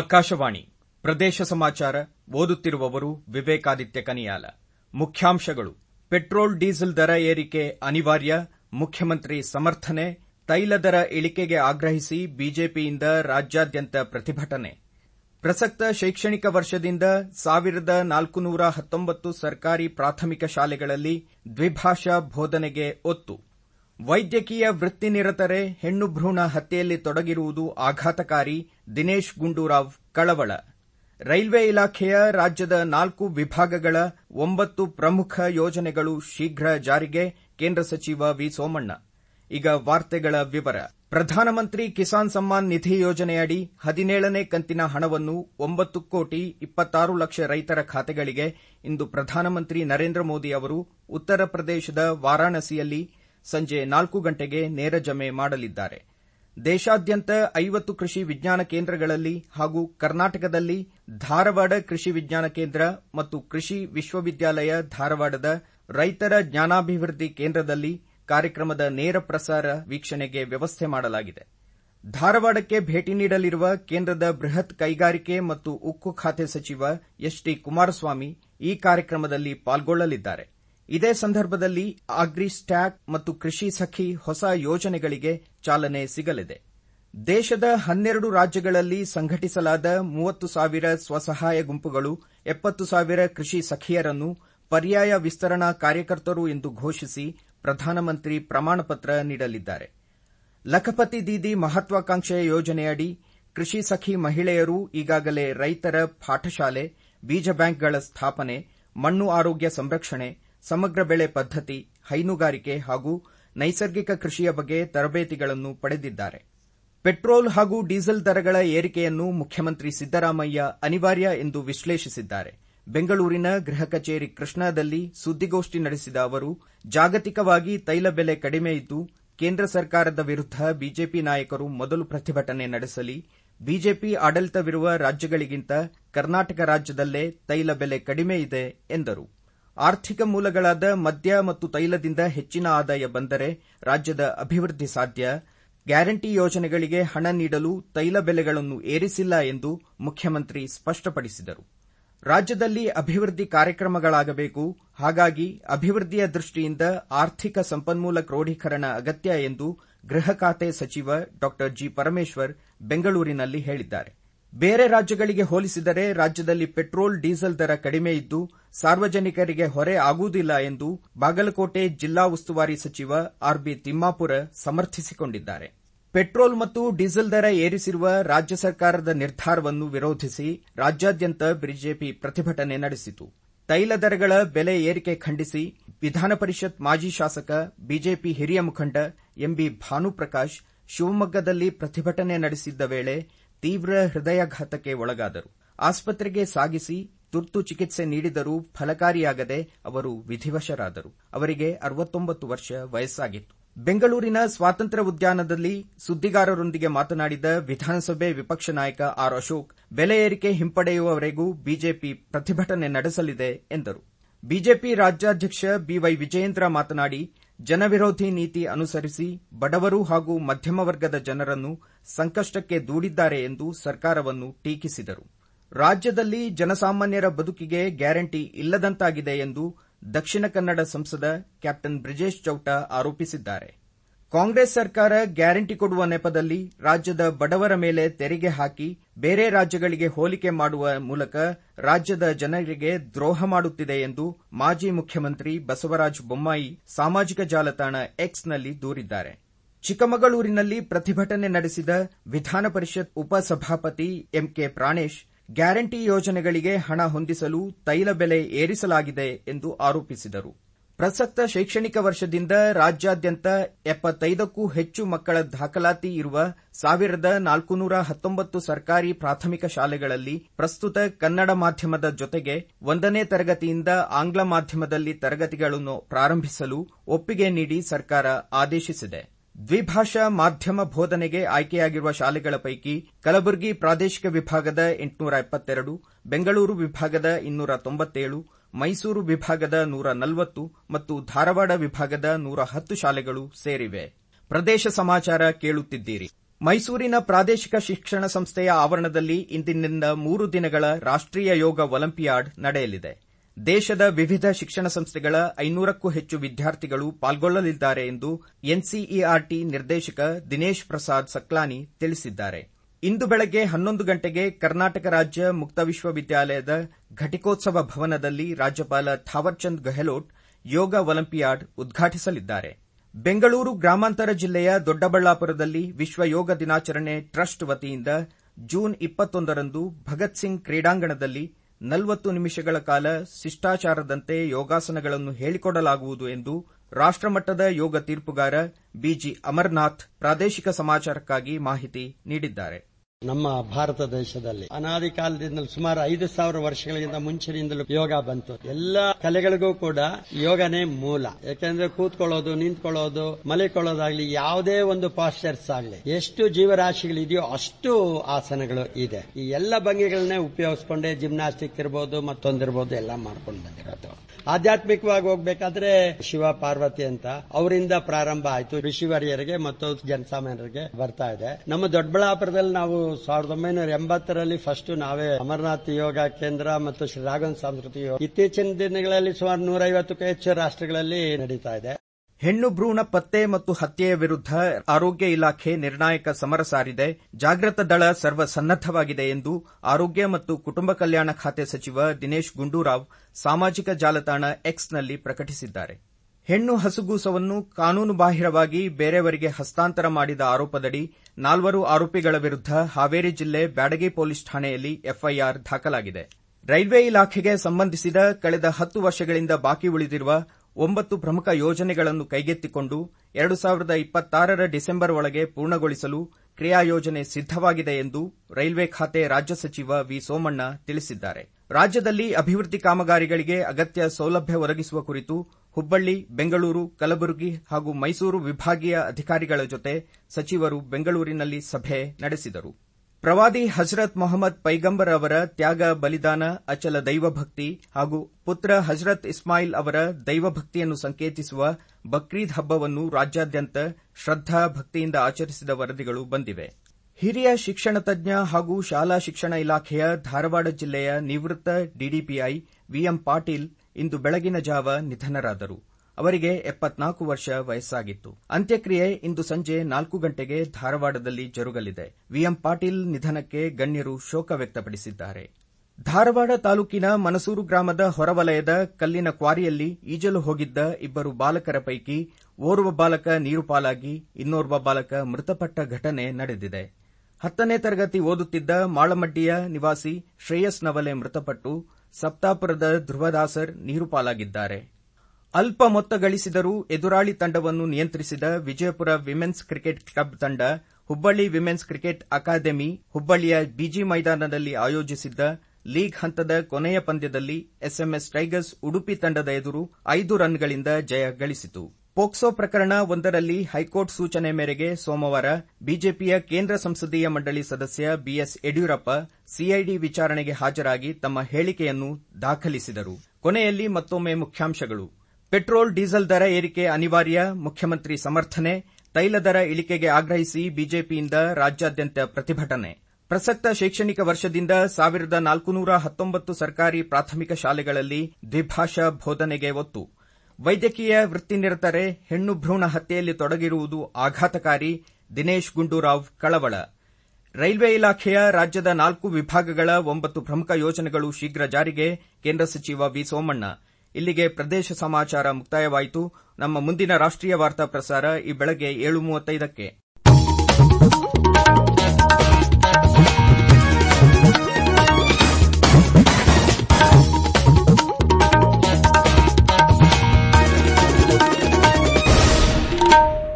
ಆಕಾಶವಾಣಿ ಪ್ರದೇಶ ಸಮಾಚಾರ ಓದುತ್ತಿರುವವರು ವಿವೇಕಾದಿತ್ಯ ಕನಿಯಾಲ ಮುಖ್ಯಾಂಶಗಳು ಪೆಟ್ರೋಲ್ ಡೀಸೆಲ್ ದರ ಏರಿಕೆ ಅನಿವಾರ್ಯ ಮುಖ್ಯಮಂತ್ರಿ ಸಮರ್ಥನೆ ತೈಲ ದರ ಇಳಿಕೆಗೆ ಆಗ್ರಹಿಸಿ ಬಿಜೆಪಿಯಿಂದ ರಾಜ್ಯಾದ್ಯಂತ ಪ್ರತಿಭಟನೆ ಪ್ರಸಕ್ತ ಶೈಕ್ಷಣಿಕ ವರ್ಷದಿಂದ ಸಾವಿರದ ನಾಲ್ಕುನೂರ ಹತ್ತೊಂಬತ್ತು ಸರ್ಕಾರಿ ಪ್ರಾಥಮಿಕ ಶಾಲೆಗಳಲ್ಲಿ ದ್ವಿಭಾಷಾ ಬೋಧನೆಗೆ ಒತ್ತು ವೈದ್ಯಕೀಯ ವೃತ್ತಿನಿರತರೆ ಹೆಣ್ಣು ಭ್ರೂಣ ಹತ್ಯೆಯಲ್ಲಿ ತೊಡಗಿರುವುದು ಆಘಾತಕಾರಿ ದಿನೇಶ್ ಗುಂಡೂರಾವ್ ಕಳವಳ ರೈಲ್ವೆ ಇಲಾಖೆಯ ರಾಜ್ಯದ ನಾಲ್ಕು ವಿಭಾಗಗಳ ಒಂಬತ್ತು ಪ್ರಮುಖ ಯೋಜನೆಗಳು ಶೀಘ್ರ ಜಾರಿಗೆ ಕೇಂದ್ರ ಸಚಿವ ವಿ ಸೋಮಣ್ಣ ಈಗ ವಾರ್ತೆಗಳ ವಿವರ ಪ್ರಧಾನಮಂತ್ರಿ ಕಿಸಾನ್ ಸಮ್ಮಾನ್ ನಿಧಿ ಯೋಜನೆಯಡಿ ಹದಿನೇಳನೇ ಕಂತಿನ ಹಣವನ್ನು ಒಂಬತ್ತು ಕೋಟಿ ಇಪ್ಪತ್ತಾರು ಲಕ್ಷ ರೈತರ ಖಾತೆಗಳಿಗೆ ಇಂದು ಪ್ರಧಾನಮಂತ್ರಿ ನರೇಂದ್ರ ಮೋದಿ ಅವರು ಉತ್ತರ ಪ್ರದೇಶದ ವಾರಾಣಸಿಯಲ್ಲಿ ಸಂಜೆ ನಾಲ್ಕು ಗಂಟೆಗೆ ನೇರ ಜಮೆ ಮಾಡಲಿದ್ದಾರೆ ದೇಶಾದ್ಯಂತ ಐವತ್ತು ಕೃಷಿ ವಿಜ್ಞಾನ ಕೇಂದ್ರಗಳಲ್ಲಿ ಹಾಗೂ ಕರ್ನಾಟಕದಲ್ಲಿ ಧಾರವಾಡ ಕೃಷಿ ವಿಜ್ಞಾನ ಕೇಂದ್ರ ಮತ್ತು ಕೃಷಿ ವಿಶ್ವವಿದ್ಯಾಲಯ ಧಾರವಾಡದ ರೈತರ ಜ್ಞಾನಾಭಿವೃದ್ಧಿ ಕೇಂದ್ರದಲ್ಲಿ ಕಾರ್ಯಕ್ರಮದ ನೇರ ಪ್ರಸಾರ ವೀಕ್ಷಣೆಗೆ ವ್ಯವಸ್ಥೆ ಮಾಡಲಾಗಿದೆ ಧಾರವಾಡಕ್ಕೆ ಭೇಟಿ ನೀಡಲಿರುವ ಕೇಂದ್ರದ ಬೃಹತ್ ಕೈಗಾರಿಕೆ ಮತ್ತು ಉಕ್ಕು ಖಾತೆ ಸಚಿವ ಎಚ್ ಡಿ ಕುಮಾರಸ್ವಾಮಿ ಈ ಕಾರ್ಯಕ್ರಮದಲ್ಲಿ ಪಾಲ್ಗೊಳ್ಳಲಿದ್ದಾರೆ ಇದೇ ಸಂದರ್ಭದಲ್ಲಿ ಆಗ್ರಿ ಸ್ಟ್ಯಾಕ್ ಮತ್ತು ಕೃಷಿ ಸಖಿ ಹೊಸ ಯೋಜನೆಗಳಿಗೆ ಚಾಲನೆ ಸಿಗಲಿದೆ ದೇಶದ ಹನ್ನೆರಡು ರಾಜ್ಯಗಳಲ್ಲಿ ಸಂಘಟಿಸಲಾದ ಮೂವತ್ತು ಸಾವಿರ ಸ್ವಸಹಾಯ ಗುಂಪುಗಳು ಎಪ್ಪತ್ತು ಸಾವಿರ ಕೃಷಿ ಸಖಿಯರನ್ನು ಪರ್ಯಾಯ ವಿಸ್ತರಣಾ ಕಾರ್ಯಕರ್ತರು ಎಂದು ಘೋಷಿಸಿ ಪ್ರಧಾನಮಂತ್ರಿ ಪ್ರಮಾಣಪತ್ರ ನೀಡಲಿದ್ದಾರೆ ಲಖಪತಿ ದೀದಿ ಮಹತ್ವಾಕಾಂಕ್ಷೆಯ ಯೋಜನೆಯಡಿ ಕೃಷಿ ಸಖಿ ಮಹಿಳೆಯರು ಈಗಾಗಲೇ ರೈತರ ಪಾಠಶಾಲೆ ಬೀಜ ಬ್ಯಾಂಕ್ಗಳ ಸ್ಥಾಪನೆ ಮಣ್ಣು ಆರೋಗ್ಯ ಸಂರಕ್ಷಣೆ ಸಮಗ್ರ ಬೆಳೆ ಪದ್ದತಿ ಹೈನುಗಾರಿಕೆ ಹಾಗೂ ನೈಸರ್ಗಿಕ ಕೃಷಿಯ ಬಗ್ಗೆ ತರಬೇತಿಗಳನ್ನು ಪಡೆದಿದ್ದಾರೆ ಪೆಟ್ರೋಲ್ ಹಾಗೂ ಡೀಸೆಲ್ ದರಗಳ ಏರಿಕೆಯನ್ನು ಮುಖ್ಯಮಂತ್ರಿ ಸಿದ್ದರಾಮಯ್ಯ ಅನಿವಾರ್ಯ ಎಂದು ವಿಶ್ಲೇಷಿಸಿದ್ದಾರೆ ಬೆಂಗಳೂರಿನ ಗೃಹ ಕಚೇರಿ ಕೃಷ್ಣಾದಲ್ಲಿ ಸುದ್ದಿಗೋಷ್ಠಿ ನಡೆಸಿದ ಅವರು ಜಾಗತಿಕವಾಗಿ ತೈಲ ಬೆಲೆ ಕಡಿಮೆ ಇದ್ದು ಕೇಂದ್ರ ಸರ್ಕಾರದ ವಿರುದ್ಧ ಬಿಜೆಪಿ ನಾಯಕರು ಮೊದಲು ಪ್ರತಿಭಟನೆ ನಡೆಸಲಿ ಬಿಜೆಪಿ ಆಡಳಿತವಿರುವ ರಾಜ್ಯಗಳಿಗಿಂತ ಕರ್ನಾಟಕ ರಾಜ್ಯದಲ್ಲೇ ತೈಲ ಬೆಲೆ ಕಡಿಮೆ ಇದೆ ಎಂದರು ಆರ್ಥಿಕ ಮೂಲಗಳಾದ ಮದ್ಯ ಮತ್ತು ತೈಲದಿಂದ ಹೆಚ್ಚಿನ ಆದಾಯ ಬಂದರೆ ರಾಜ್ಯದ ಅಭಿವೃದ್ಧಿ ಸಾಧ್ಯ ಗ್ಯಾರಂಟಿ ಯೋಜನೆಗಳಿಗೆ ಹಣ ನೀಡಲು ತೈಲ ಬೆಲೆಗಳನ್ನು ಏರಿಸಿಲ್ಲ ಎಂದು ಮುಖ್ಯಮಂತ್ರಿ ಸ್ಪಷ್ಟಪಡಿಸಿದರು ರಾಜ್ಯದಲ್ಲಿ ಅಭಿವೃದ್ಧಿ ಕಾರ್ಯಕ್ರಮಗಳಾಗಬೇಕು ಹಾಗಾಗಿ ಅಭಿವೃದ್ಧಿಯ ದೃಷ್ಟಿಯಿಂದ ಆರ್ಥಿಕ ಸಂಪನ್ಮೂಲ ಕ್ರೋಢೀಕರಣ ಅಗತ್ಯ ಎಂದು ಗೃಹ ಖಾತೆ ಸಚಿವ ಡಾ ಜಿ ಪರಮೇಶ್ವರ್ ಬೆಂಗಳೂರಿನಲ್ಲಿ ಹೇಳಿದ್ದಾರೆ ಬೇರೆ ರಾಜ್ಯಗಳಿಗೆ ಹೋಲಿಸಿದರೆ ರಾಜ್ಯದಲ್ಲಿ ಪೆಟ್ರೋಲ್ ಡೀಸೆಲ್ ದರ ಕಡಿಮೆ ಇದ್ದು ಸಾರ್ವಜನಿಕರಿಗೆ ಹೊರೆ ಆಗುವುದಿಲ್ಲ ಎಂದು ಬಾಗಲಕೋಟೆ ಜಿಲ್ಲಾ ಉಸ್ತುವಾರಿ ಸಚಿವ ಆರ್ ಬಿ ತಿಮ್ಮಾಪುರ ಸಮರ್ಥಿಸಿಕೊಂಡಿದ್ದಾರೆ ಪೆಟ್ರೋಲ್ ಮತ್ತು ಡೀಸೆಲ್ ದರ ಏರಿಸಿರುವ ರಾಜ್ಯ ಸರ್ಕಾರದ ನಿರ್ಧಾರವನ್ನು ವಿರೋಧಿಸಿ ರಾಜ್ಯಾದ್ಯಂತ ಬಿಜೆಪಿ ಪ್ರತಿಭಟನೆ ನಡೆಸಿತು ತೈಲ ದರಗಳ ಬೆಲೆ ಏರಿಕೆ ಖಂಡಿಸಿ ವಿಧಾನಪರಿಷತ್ ಮಾಜಿ ಶಾಸಕ ಬಿಜೆಪಿ ಹಿರಿಯ ಮುಖಂಡ ಎಂಬಿ ಭಾನುಪ್ರಕಾಶ್ ಶಿವಮೊಗ್ಗದಲ್ಲಿ ಪ್ರತಿಭಟನೆ ನಡೆಸಿದ್ದ ವೇಳೆ ತೀವ್ರ ಹೃದಯಾಘಾತಕ್ಕೆ ಒಳಗಾದರು ಆಸ್ಪತ್ರೆಗೆ ಸಾಗಿಸಿ ತುರ್ತು ಚಿಕಿತ್ಸೆ ನೀಡಿದರೂ ಫಲಕಾರಿಯಾಗದೆ ಅವರು ವಿಧಿವಶರಾದರು ಅವರಿಗೆ ಅರವತ್ತೊಂಬತ್ತು ವರ್ಷ ವಯಸ್ಸಾಗಿತ್ತು ಬೆಂಗಳೂರಿನ ಸ್ವಾತಂತ್ರ್ಯ ಉದ್ಯಾನದಲ್ಲಿ ಸುದ್ದಿಗಾರರೊಂದಿಗೆ ಮಾತನಾಡಿದ ವಿಧಾನಸಭೆ ವಿಪಕ್ಷ ನಾಯಕ ಆರ್ ಅಶೋಕ್ ಬೆಲೆ ಏರಿಕೆ ಹಿಂಪಡೆಯುವವರೆಗೂ ಬಿಜೆಪಿ ಪ್ರತಿಭಟನೆ ನಡೆಸಲಿದೆ ಎಂದರು ಬಿಜೆಪಿ ರಾಜ್ಯಾಧ್ಯಕ್ಷ ಬಿವೈ ವಿಜಯೇಂದ್ರ ಮಾತನಾಡಿ ಜನವಿರೋಧಿ ನೀತಿ ಅನುಸರಿಸಿ ಬಡವರು ಹಾಗೂ ಮಧ್ಯಮ ವರ್ಗದ ಜನರನ್ನು ಸಂಕಷ್ಟಕ್ಕೆ ದೂಡಿದ್ದಾರೆ ಎಂದು ಸರ್ಕಾರವನ್ನು ಟೀಕಿಸಿದರು ರಾಜ್ಯದಲ್ಲಿ ಜನಸಾಮಾನ್ಯರ ಬದುಕಿಗೆ ಗ್ಯಾರಂಟಿ ಇಲ್ಲದಂತಾಗಿದೆ ಎಂದು ದಕ್ಷಿಣ ಕನ್ನಡ ಸಂಸದ ಕ್ಯಾಪ್ಟನ್ ಬ್ರಿಜೇಶ್ ಚೌಟ ಆರೋಪಿಸಿದ್ದಾರೆ ಕಾಂಗ್ರೆಸ್ ಸರ್ಕಾರ ಗ್ಯಾರಂಟಿ ಕೊಡುವ ನೆಪದಲ್ಲಿ ರಾಜ್ಯದ ಬಡವರ ಮೇಲೆ ತೆರಿಗೆ ಹಾಕಿ ಬೇರೆ ರಾಜ್ಯಗಳಿಗೆ ಹೋಲಿಕೆ ಮಾಡುವ ಮೂಲಕ ರಾಜ್ಯದ ಜನರಿಗೆ ದ್ರೋಹ ಮಾಡುತ್ತಿದೆ ಎಂದು ಮಾಜಿ ಮುಖ್ಯಮಂತ್ರಿ ಬಸವರಾಜ ಬೊಮ್ಮಾಯಿ ಸಾಮಾಜಿಕ ಜಾಲತಾಣ ಎಕ್ಸ್ನಲ್ಲಿ ದೂರಿದ್ದಾರೆ ಚಿಕ್ಕಮಗಳೂರಿನಲ್ಲಿ ಪ್ರತಿಭಟನೆ ನಡೆಸಿದ ವಿಧಾನ ಪರಿಷತ್ ಉಪಸಭಾಪತಿ ಎಂಕೆ ಪ್ರಾಣೇಶ್ ಗ್ಯಾರಂಟಿ ಯೋಜನೆಗಳಿಗೆ ಹಣ ಹೊಂದಿಸಲು ತೈಲ ಬೆಲೆ ಏರಿಸಲಾಗಿದೆ ಎಂದು ಆರೋಪಿಸಿದರು ಪ್ರಸಕ್ತ ಶೈಕ್ಷಣಿಕ ವರ್ಷದಿಂದ ರಾಜ್ಯಾದ್ಯಂತ ಎಪ್ಪತ್ತೈದಕ್ಕೂ ಹೆಚ್ಚು ಮಕ್ಕಳ ದಾಖಲಾತಿ ಇರುವ ಸಾವಿರದ ನಾಲ್ಕುನೂರ ಹತ್ತೊಂಬತ್ತು ಸರ್ಕಾರಿ ಪ್ರಾಥಮಿಕ ಶಾಲೆಗಳಲ್ಲಿ ಪ್ರಸ್ತುತ ಕನ್ನಡ ಮಾಧ್ಯಮದ ಜೊತೆಗೆ ಒಂದನೇ ತರಗತಿಯಿಂದ ಆಂಗ್ಲ ಮಾಧ್ಯಮದಲ್ಲಿ ತರಗತಿಗಳನ್ನು ಪ್ರಾರಂಭಿಸಲು ಒಪ್ಪಿಗೆ ನೀಡಿ ಸರ್ಕಾರ ಆದೇಶಿಸಿದೆ ದ್ವಿಭಾಷಾ ಮಾಧ್ಯಮ ಬೋಧನೆಗೆ ಆಯ್ಕೆಯಾಗಿರುವ ಶಾಲೆಗಳ ಪೈಕಿ ಕಲಬುರಗಿ ಪ್ರಾದೇಶಿಕ ವಿಭಾಗದ ಎಂಟುನೂರ ಎಪ್ಪತ್ತೆರಡು ಬೆಂಗಳೂರು ವಿಭಾಗದ ಇನ್ನೂರ ತೊಂಬತ್ತೇಳು ಮೈಸೂರು ವಿಭಾಗದ ನೂರ ನಲವತ್ತು ಮತ್ತು ಧಾರವಾಡ ವಿಭಾಗದ ನೂರ ಹತ್ತು ಶಾಲೆಗಳು ಸೇರಿವೆ ಪ್ರದೇಶ ಸಮಾಚಾರ ಕೇಳುತ್ತಿದ್ದೀರಿ ಮೈಸೂರಿನ ಪ್ರಾದೇಶಿಕ ಶಿಕ್ಷಣ ಸಂಸ್ಥೆಯ ಆವರಣದಲ್ಲಿ ಇಂದಿನಿಂದ ಮೂರು ದಿನಗಳ ರಾಷ್ಟ್ರೀಯ ಯೋಗ ಒಲಿಂಪಿಯಾಡ್ ನಡೆಯಲಿದೆ ದೇಶದ ವಿವಿಧ ಶಿಕ್ಷಣ ಸಂಸ್ಥೆಗಳ ಐನೂರಕ್ಕೂ ಹೆಚ್ಚು ವಿದ್ಯಾರ್ಥಿಗಳು ಪಾಲ್ಗೊಳ್ಳಲಿದ್ದಾರೆ ಎಂದು ಎನ್ಸಿಇಆರ್ಟಿ ನಿರ್ದೇಶಕ ದಿನೇಶ್ ಪ್ರಸಾದ್ ಸಕ್ಲಾನಿ ತಿಳಿಸಿದ್ದಾರೆ ಇಂದು ಬೆಳಗ್ಗೆ ಹನ್ನೊಂದು ಗಂಟೆಗೆ ಕರ್ನಾಟಕ ರಾಜ್ಯ ಮುಕ್ತ ವಿಶ್ವವಿದ್ಯಾಲಯದ ಘಟಿಕೋತ್ಸವ ಭವನದಲ್ಲಿ ರಾಜ್ಯಪಾಲ ಥಾವರ್ಚಂದ್ ಗೆಹ್ಲೋಟ್ ಯೋಗ ಒಲಿಂಪಿಯಾಡ್ ಉದ್ಘಾಟಿಸಲಿದ್ದಾರೆ ಬೆಂಗಳೂರು ಗ್ರಾಮಾಂತರ ಜಿಲ್ಲೆಯ ದೊಡ್ಡಬಳ್ಳಾಪುರದಲ್ಲಿ ವಿಶ್ವ ಯೋಗ ದಿನಾಚರಣೆ ಟ್ರಸ್ಟ್ ವತಿಯಿಂದ ಜೂನ್ ಇಪ್ಪತ್ತೊಂದರಂದು ಭಗತ್ ಸಿಂಗ್ ಕ್ರೀಡಾಂಗಣದಲ್ಲಿ ನಲವತ್ತು ನಿಮಿಷಗಳ ಕಾಲ ಶಿಷ್ಟಾಚಾರದಂತೆ ಯೋಗಾಸನಗಳನ್ನು ಹೇಳಿಕೊಡಲಾಗುವುದು ಎಂದು ರಾಷ್ಟಮಟ್ಟದ ಯೋಗ ತೀರ್ಪುಗಾರ ಬಿಜಿ ಅಮರ್ನಾಥ್ ಪ್ರಾದೇಶಿಕ ಸಮಾಚಾರಕ್ಕಾಗಿ ಮಾಹಿತಿ ನೀಡಿದ್ದಾರೆ ನಮ್ಮ ಭಾರತ ದೇಶದಲ್ಲಿ ಅನಾದಿ ಕಾಲದಿಂದ ಸುಮಾರು ಐದು ಸಾವಿರ ವರ್ಷಗಳಿಗಿಂತ ಮುಂಚಿನಿಂದಲೂ ಯೋಗ ಬಂತು ಎಲ್ಲ ಕಲೆಗಳಿಗೂ ಕೂಡ ಯೋಗನೇ ಮೂಲ ಯಾಕೆಂದ್ರೆ ಕೂತ್ಕೊಳ್ಳೋದು ನಿಂತ್ಕೊಳ್ಳೋದು ಮಲಿಕೊಳ್ಳೋದಾಗ್ಲಿ ಯಾವುದೇ ಒಂದು ಪಾಶ್ಚರ್ಸ್ ಆಗ್ಲಿ ಎಷ್ಟು ಜೀವರಾಶಿಗಳಿದೆಯೋ ಅಷ್ಟು ಆಸನಗಳು ಇದೆ ಈ ಎಲ್ಲ ಭಂಗಿಗಳನ್ನೇ ಉಪಯೋಗಿಸ್ಕೊಂಡೆ ಜಿಮ್ನಾಸ್ಟಿಕ್ ಇರ್ಬೋದು ಮತ್ತೊಂದಿರ್ಬೋದು ಎಲ್ಲ ಮಾಡ್ಕೊಂಡು ಬಂದಿರೋದು ಆಧ್ಯಾತ್ಮಿಕವಾಗಿ ಹೋಗ್ಬೇಕಾದ್ರೆ ಶಿವ ಪಾರ್ವತಿ ಅಂತ ಅವರಿಂದ ಪ್ರಾರಂಭ ಆಯ್ತು ಋಷಿವರ್ಯರಿಗೆ ಮತ್ತು ಜನಸಾಮಾನ್ಯರಿಗೆ ಬರ್ತಾ ಇದೆ ನಮ್ಮ ದೊಡ್ಡಬಳ್ಳಾಪುರದಲ್ಲಿ ನಾವು ಸಾವಿರದ ಒಂಬೈನೂರ ಎಂಬತ್ತರಲ್ಲಿ ಫಸ್ಟ್ ನಾವೇ ಅಮರನಾಥ್ ಯೋಗ ಕೇಂದ್ರ ಮತ್ತು ಶ್ರೀ ರಾಘವನ್ ಸಾಂಸ್ಕೃತಿಕ ಯೋಗ ಇತ್ತೀಚಿನ ದಿನಗಳಲ್ಲಿ ಸುಮಾರು ನೂರೈವತ್ತಕ್ಕೂ ಹೆಚ್ಚು ರಾಷ್ಟ್ರಗಳಲ್ಲಿ ನಡೀತಾ ಇದೆ ಹೆಣ್ಣು ಭ್ರೂಣ ಪತ್ತೆ ಮತ್ತು ಹತ್ಯೆಯ ವಿರುದ್ಧ ಆರೋಗ್ಯ ಇಲಾಖೆ ನಿರ್ಣಾಯಕ ಸಮರ ಸಾರಿದೆ ಜಾಗೃತ ದಳ ಸರ್ವಸನ್ನದ್ದವಾಗಿದೆ ಎಂದು ಆರೋಗ್ಯ ಮತ್ತು ಕುಟುಂಬ ಕಲ್ಯಾಣ ಖಾತೆ ಸಚಿವ ದಿನೇಶ್ ಗುಂಡೂರಾವ್ ಸಾಮಾಜಿಕ ಜಾಲತಾಣ ಎಕ್ಸ್ನಲ್ಲಿ ಪ್ರಕಟಿಸಿದ್ದಾರೆ ಹೆಣ್ಣು ಹಸುಗೂಸವನ್ನು ಕಾನೂನುಬಾಹಿರವಾಗಿ ಬೇರೆಯವರಿಗೆ ಹಸ್ತಾಂತರ ಮಾಡಿದ ಆರೋಪದಡಿ ನಾಲ್ವರು ಆರೋಪಿಗಳ ವಿರುದ್ಧ ಹಾವೇರಿ ಜಿಲ್ಲೆ ಬ್ಯಾಡಗಿ ಪೊಲೀಸ್ ಠಾಣೆಯಲ್ಲಿ ಎಫ್ಐಆರ್ ದಾಖಲಾಗಿದೆ ರೈಲ್ವೆ ಇಲಾಖೆಗೆ ಸಂಬಂಧಿಸಿದ ಕಳೆದ ಹತ್ತು ವರ್ಷಗಳಿಂದ ಬಾಕಿ ಉಳಿದಿರುವ ಒಂಬತ್ತು ಪ್ರಮುಖ ಯೋಜನೆಗಳನ್ನು ಕೈಗೆತ್ತಿಕೊಂಡು ಎರಡು ಸಾವಿರದ ಇಪ್ಪತ್ತಾರರ ಡಿಸೆಂಬರ್ ಒಳಗೆ ಪೂರ್ಣಗೊಳಿಸಲು ಕ್ರಿಯಾಯೋಜನೆ ಸಿದ್ದವಾಗಿದೆ ಎಂದು ರೈಲ್ವೆ ಖಾತೆ ರಾಜ್ಯ ಸಚಿವ ವಿ ಸೋಮಣ್ಣ ತಿಳಿಸಿದ್ದಾರೆ ರಾಜ್ಯದಲ್ಲಿ ಅಭಿವೃದ್ಧಿ ಕಾಮಗಾರಿಗಳಿಗೆ ಅಗತ್ಯ ಸೌಲಭ್ಯ ಒದಗಿಸುವ ಕುರಿತು ಹುಬ್ಬಳ್ಳಿ ಬೆಂಗಳೂರು ಕಲಬುರಗಿ ಹಾಗೂ ಮೈಸೂರು ವಿಭಾಗೀಯ ಅಧಿಕಾರಿಗಳ ಜೊತೆ ಸಚಿವರು ಬೆಂಗಳೂರಿನಲ್ಲಿ ಸಭೆ ನಡೆಸಿದರು ಪ್ರವಾದಿ ಹಜರತ್ ಮೊಹಮ್ಮದ್ ಪೈಗಂಬರ್ ಅವರ ತ್ಯಾಗ ಬಲಿದಾನ ಅಚಲ ದೈವಭಕ್ತಿ ಹಾಗೂ ಪುತ್ರ ಹಜರತ್ ಇಸ್ಮಾಯಿಲ್ ಅವರ ದೈವಭಕ್ತಿಯನ್ನು ಸಂಕೇತಿಸುವ ಬಕ್ರೀದ್ ಹಬ್ಬವನ್ನು ರಾಜ್ಯಾದ್ಯಂತ ಶ್ರದ್ದಾ ಭಕ್ತಿಯಿಂದ ಆಚರಿಸಿದ ವರದಿಗಳು ಬಂದಿವೆ ಹಿರಿಯ ಶಿಕ್ಷಣ ತಜ್ಞ ಹಾಗೂ ಶಾಲಾ ಶಿಕ್ಷಣ ಇಲಾಖೆಯ ಧಾರವಾಡ ಜಿಲ್ಲೆಯ ನಿವೃತ್ತ ಡಿಡಿಪಿಐ ವಿಎಂ ಪಾಟೀಲ್ ಇಂದು ಬೆಳಗಿನ ಜಾವ ನಿಧನರಾದರು ಅವರಿಗೆ ಎಪ್ಪತ್ನಾಲ್ಕು ವರ್ಷ ವಯಸ್ಸಾಗಿತ್ತು ಅಂತ್ಯಕ್ರಿಯೆ ಇಂದು ಸಂಜೆ ನಾಲ್ಕು ಗಂಟೆಗೆ ಧಾರವಾಡದಲ್ಲಿ ಜರುಗಲಿದೆ ವಿಎಂ ಪಾಟೀಲ್ ನಿಧನಕ್ಕೆ ಗಣ್ಯರು ಶೋಕ ವ್ಯಕ್ತಪಡಿಸಿದ್ದಾರೆ ಧಾರವಾಡ ತಾಲೂಕಿನ ಮನಸೂರು ಗ್ರಾಮದ ಹೊರವಲಯದ ಕಲ್ಲಿನ ಕ್ವಾರಿಯಲ್ಲಿ ಈಜಲು ಹೋಗಿದ್ದ ಇಬ್ಬರು ಬಾಲಕರ ಪೈಕಿ ಓರ್ವ ಬಾಲಕ ನೀರು ಪಾಲಾಗಿ ಇನ್ನೋರ್ವ ಬಾಲಕ ಮೃತಪಟ್ಟ ಘಟನೆ ನಡೆದಿದೆ ಹತ್ತನೇ ತರಗತಿ ಓದುತ್ತಿದ್ದ ಮಾಳಮಡ್ಡಿಯ ನಿವಾಸಿ ಶ್ರೇಯಸ್ ನವಲೆ ಮೃತಪಟ್ಟು ಸಪ್ತಾಪುರದ ಧ್ರುವದಾಸರ್ ನೀರು ಪಾಲಾಗಿದ್ದಾರೆ ಅಲ್ಪ ಮೊತ್ತ ಗಳಿಸಿದರೂ ಎದುರಾಳಿ ತಂಡವನ್ನು ನಿಯಂತ್ರಿಸಿದ ವಿಜಯಪುರ ವಿಮೆನ್ಸ್ ಕ್ರಿಕೆಟ್ ಕ್ಲಬ್ ತಂಡ ಹುಬ್ಬಳ್ಳಿ ವಿಮೆನ್ಸ್ ಕ್ರಿಕೆಟ್ ಅಕಾಡೆಮಿ ಹುಬ್ಬಳ್ಳಿಯ ಬಿಜಿ ಮೈದಾನದಲ್ಲಿ ಆಯೋಜಿಸಿದ್ದ ಲೀಗ್ ಹಂತದ ಕೊನೆಯ ಪಂದ್ಯದಲ್ಲಿ ಎಸ್ಎಂಎಸ್ ಟೈಗರ್ಸ್ ಉಡುಪಿ ತಂಡದ ಎದುರು ಐದು ರನ್ಗಳಿಂದ ಜಯ ಗಳಿಸಿತು ಪೋಕ್ಸೋ ಪ್ರಕರಣ ಒಂದರಲ್ಲಿ ಹೈಕೋರ್ಟ್ ಸೂಚನೆ ಮೇರೆಗೆ ಸೋಮವಾರ ಬಿಜೆಪಿಯ ಕೇಂದ್ರ ಸಂಸದೀಯ ಮಂಡಳಿ ಸದಸ್ಯ ಬಿಎಸ್ ಯಡಿಯೂರಪ್ಪ ಸಿಐಡಿ ವಿಚಾರಣೆಗೆ ಹಾಜರಾಗಿ ತಮ್ಮ ಹೇಳಿಕೆಯನ್ನು ದಾಖಲಿಸಿದರು ಕೊನೆಯಲ್ಲಿ ಮತ್ತೊಮ್ಮೆ ಮುಖ್ಯಾಂಶಗಳು ಪೆಟ್ರೋಲ್ ಡೀಸೆಲ್ ದರ ಏರಿಕೆ ಅನಿವಾರ್ಯ ಮುಖ್ಯಮಂತ್ರಿ ಸಮರ್ಥನೆ ತೈಲ ದರ ಇಳಿಕೆಗೆ ಆಗ್ರಹಿಸಿ ಬಿಜೆಪಿಯಿಂದ ರಾಜ್ಯಾದ್ಯಂತ ಪ್ರತಿಭಟನೆ ಪ್ರಸಕ್ತ ಶೈಕ್ಷಣಿಕ ವರ್ಷದಿಂದ ಸಾವಿರದ ನಾಲ್ಕುನೂರ ಹತ್ತೊಂಬತ್ತು ಸರ್ಕಾರಿ ಪ್ರಾಥಮಿಕ ಶಾಲೆಗಳಲ್ಲಿ ದ್ವಿಭಾಷಾ ಬೋಧನೆಗೆ ಒತ್ತು ವೈದ್ಯಕೀಯ ವೃತ್ತಿನಿರತರೆ ಹೆಣ್ಣು ಭ್ರೂಣ ಹತ್ಯೆಯಲ್ಲಿ ತೊಡಗಿರುವುದು ಆಘಾತಕಾರಿ ದಿನೇಶ್ ಗುಂಡೂರಾವ್ ಕಳವಳ ರೈಲ್ವೆ ಇಲಾಖೆಯ ರಾಜ್ಯದ ನಾಲ್ಕು ವಿಭಾಗಗಳ ಒಂಬತ್ತು ಪ್ರಮುಖ ಯೋಜನೆಗಳು ಶೀಘ್ರ ಜಾರಿಗೆ ಕೇಂದ್ರ ಸಚಿವ ವಿ ಸೋಮಣ್ಣ ಇಲ್ಲಿಗೆ ಪ್ರದೇಶ ಸಮಾಚಾರ ಮುಕ್ತಾಯವಾಯಿತು ನಮ್ಮ ಮುಂದಿನ ರಾಷ್ಟ್ರೀಯ ವಾರ್ತಾ ಪ್ರಸಾರ ಈ ಬೆಳಗ್ಗೆ ಏಳು ಮೂವತ್ತೈದಕ್ಕೆ